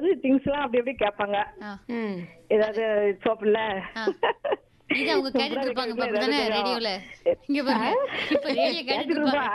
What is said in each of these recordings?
ஏதாவது திங்ஸ் எல்லாம் அப்படி அப்படி கேட்பாங்க ஆ. ம் ஏதாவது சோப்புல ஆ. இது அவங்க கேட்டுட்டு இருப்பாங்க இப்ப அப்படிதானே ரேடியோல இங்க பாருங்க இப்ப ரேடியோ கேட்டுட்டு இருப்பாங்க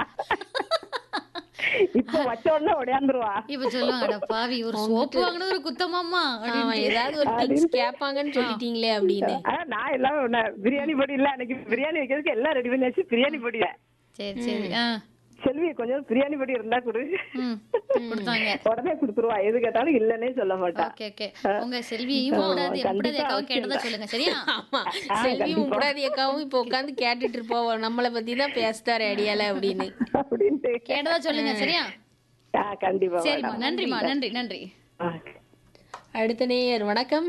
இப்ப வச்ச உடனே உடையாந்துருவா இப்ப சொல்லுவாங்க அட பாவி ஒரு சோப்பு வாங்கினது ஒரு குத்தமாமா ஆமா அப்படின்னு ஏதாவது ஒரு திங்ஸ் கேட்பாங்கன்னு சொல்லிட்டீங்களே அப்படின்னு ஆனா நான் எல்லாமே ஒண்ணு பிரியாணி பொடி இல்ல அன்னைக்கு பிரியாணி வைக்கிறதுக்கு எல்லாம் ரெடி பண்ணி வச்சு பிரியாணி பொடிய சரி சரி ஆ செல்வி கொஞ்சம் பிரியாணி பொடி இருந்தா கொடு ம் கொடுத்தாங்க உடனே கொடுத்துருவா எது கேட்டாலும் இல்லன்னே சொல்ல மாட்டா ஓகே ஓகே உங்க செல்வியையும் கூடாது கண்டிப்பா எப்படாது அக்காவும் அவசியம் கேட்டதா சொல்லுங்க சரியா ஆமா செல்வியும் முடாதி அக்காவும் இப்ப உட்காந்து கேட்டுட்டு இருப்போம் நம்மளை பத்தி தான் பேசுதாரு அடியால அப்படின்னு அப்படின்ட்டு கேட்டதா சொல்லுங்க சரியா ஆ, கண்டிப்பா சரிம்மா நன்றிம்மா நன்றி நன்றி ஆ. அடுத்த நேயர் வணக்கம்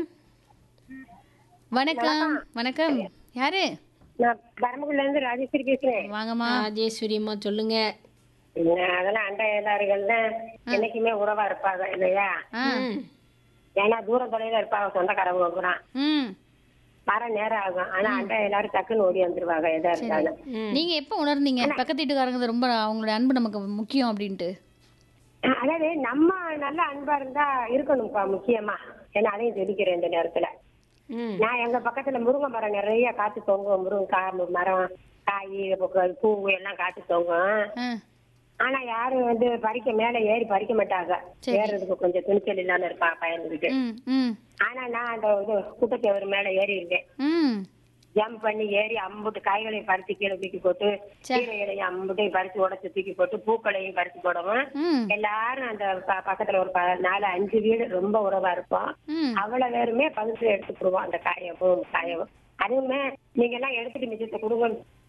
வணக்கம் வணக்கம் யாரு நான் பரமக்குடில இருந்து ராஜேஸ்வரி பேசுறேன் வாங்கம்மா ராஜேஸ்வரி அம்மா சொல்லுங்க நான் அதெல்லாம் அண்டை எல்லாருகள்ல என்னைக்குமே உறவா இருப்பாங்க இல்லையா ஆ ம். ஏன்னா தூர தொலைல இருப்பாங்க சொந்தக்காரங்க பூரா ம் வர நேரம் ஆகும் ஆனா அண்டை எல்லாரும் டக்குன்னு ஓடி வந்துருவாங்க எதா இருந்தாலும் நீங்க எப்ப உணர்ந்தீங்க பக்கத்து வீட்டுக்காரங்க ரொம்ப அவங்களோட அன்பு நமக்கு முக்கியம் அப்படின்ட்டு அதாவது நம்ம நல்ல அன்பா இருந்தா இருக்கணும்ப்பா முக்கியமா ஏன்னா அதையும் தெரிவிக்கிறேன் இந்த நேரத்துல ம் நான் எங்க பக்கத்துல முருங்கை மரம் நிறைய காத்து தொங்கும் முருங்கை மரம் காய் பூ எல்லாம் காத்து தொங்கும் ஆ, ஆனா யாரும் வந்து பறிக்க மேல ஏறி பறிக்க மாட்டாங்க சரி. ஏறதுக்கு கொஞ்சம் துணிச்சல் இல்லாம இருப்பா பயந்துகிட்டு ம் ம் ஆனா நான் அந்த இது குட்டத்தேவர் மேல ஏறி இருக்கேன் ம் ஜம்ப் பண்ணி ஏறி அம்புட்டு காய்களையும் பறிச்சு கீழே தூக்கி போட்டு கீரைகளையும் அம்புட்டையும் பறிச்சு உடச்சு தூக்கி போட்டு பூக்களையும் பறிச்சு போடவும் ம் எல்லாரும் அந்த ப- பக்கத்துல ஒரு ப- நாலு அஞ்சு வீடு ரொம்ப உறவா இருப்போம் ம் அவ்வளவு பேருமே பகுத்து எடுத்துக்கிடுவோம் அந்த காயவும் காயவும் அதுவுமே நீங்க எல்லாம் எடுத்துட்டு மிச்சத்தை கொடுங்க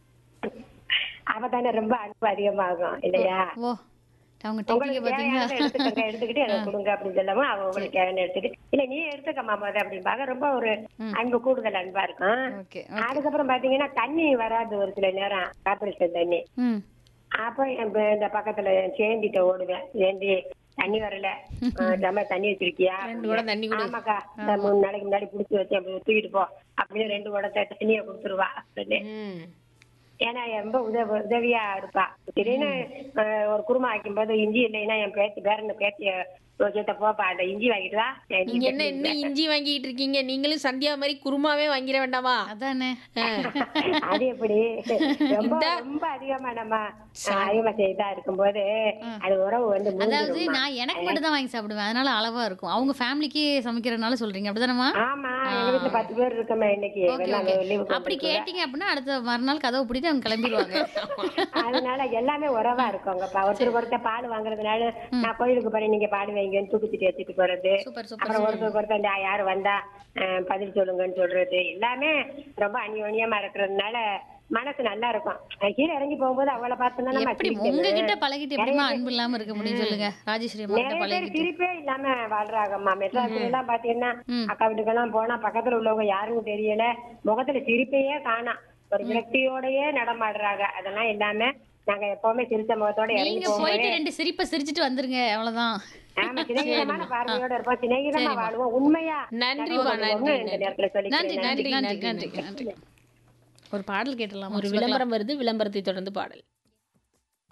அவ தானே ரொம்ப அன்பு அதிகமாகும் இல்லையா ஓ அவங்க டெக்னிக்க உங்களுக்கு பாத்தீங்களா தேவையானதை எடுத்துக்கங்க எடுத்துக்கிட்டு எனக்கு கொடுங்க அப்படின்னு சொல்லவும் அவ உங்களுக்கு தேவையான எடுத்துட்டு இல்ல நீ எடுத்துக்கம்மா முத அப்படிம்பாங்க ரொம்ப ஒரு அன்பு கூடுதல் அன்பா இருக்கும் ஓகே அதுக்கப்புறம் பாத்தீங்கன்னா தண்ணி வராது ஒரு சில நேரம் கார்பரேஷன் தண்ணி ம் அப்ப என் ப- இந்த பக்கத்துல சேந்திட்ட ஓடுவேன் சேந்தி தண்ணி வரல அஹ் நம்ம தண்ணி வச்சிருக்கியா ரெண்டு குடம் தண்ணி கொடு. ஆமாக்கா இந்த மூணு நாளைக்கு முன்னாடி புடிச்சு வச்சேன் அப்படி தூக்கிட்டு போ அப்படின்னு ரெண்டு குடத்தை தண்ணிய கொடுத்துருவா அப்படின்னு. ம் ஏன்னா ரொம்ப உதவி உதவியா இருப்பா திடீர்னு அஹ், ஒரு குருமா வைக்கும் போது இஞ்சி இல்லைன்னா என் பேத்தி பேரன்னு பேத்திய கிட்ட போப்பா அந்த இஞ்சி வாங்கிட்டு வா என் நீங்க என்ன இன்னும் இஞ்சி வாங்கிட்டு இருக்கீங்க நீங்களும் சந்தியா மாதிரி குருமாவே வாங்கிட வேண்டாமா அதானே அது எப்படி ரொம்ப ரொம்ப அதிகமா நம்ம அஹ், அதிகமா செய்தா இருக்கும்போது அது உறவு வந்து அதாவது மூழ்கிடும்மா. நான் எனக்கு மட்டும் தான் வாங்கி சாப்பிடுவேன் அதனால அளவா இருக்கும் அவங்க ஃபேமிலிக்கு சமைக்கிறதுனால சொல்றீங்க அப்படிதானமா ஆமா எங்க வீட்டுல பத்து பேர் இருக்கோமே இன்னைக்கு ஓகே எல்லாம் ஓகே லீவுக்கு அப்படி வந்திருக்கோம். கேட்டீங்க அப்படின்னா அடுத்த மறுநாள் கதவை பிடிட்டு அவங்க கிளம்பிடுவாங்க அதனால எல்லாமே உறவா இருக்கோங்கப்பா ஒருத்தருக்கு ஒருத்தர் பால் வாங்குறதுனால நான் கோயிலுக்கு போறேன் நீங்க பால் வைங்கன்னு தூக்கிட்டு வச்சுட்டு போறது சூப்பர் சூப்பர் அப்புறம் ஒருத்தருக்கு ஒருத்தர் இந்த யாரு வந்தா அஹ், பதில் சொல்லுங்கன்னு சொல்றது எல்லாமே ரொம்ப அந்யோன்யமா இருக்கிறதுனால மனசு நல்லா இருக்கும் அஹ் கீழே இறங்கி போகும்போது அவளை பார்த்தோம்னா நம்ம எப்படி சிரிக்கணும். உங்ககிட்ட பழகிட்டு எப்படிமா அன்பு இல்லாம இருக்க முடியும் சொல்லுங்க ராஜேஸ்வரி அம்மா கிட்ட நிறைய பேர் பழகிட்டு சிரிப்பே இல்லாம வாழ்றாங்கம்மா மெட்ராஸ்ல எல்லாம் பாத்தீங்கன்னா அக்கா வீட்டுக்கெல்லாம் போனா பக்கத்துல உள்ளவங்க யாருன்னு தெரியல முகத்துல சிரிப்பையே காணாம் ஒரு விரக்தியோடயே நடமாடுறாங்க அதெல்லாம் இல்லாம நாங்க எப்பவுமே சிரிச்ச முகத்தோட இறங்கி நீங்க போகும்போது போயிட்டு ரெண்டு சிரிப்பை சிரிச்சிட்டு வந்துருங்க அவ்வளவுதான் ஆமா சிநேகிதமான பார்வையோட இருப்போம் சிநேகிதமா வாழ்வோம் உண்மையா நன்றிப்பா, தகவல் நன்றி, ஒண்ணு இந்த நேரத்துல நன்றி சொல்லிக்கிறேன் நன்றி நன்றி நன்றி நன்றி ஒரு பாடல் கேட்டலாமா ஒரு விளம்பரம் வருது விளம்பரத்தை தொடர்ந்து பாடல்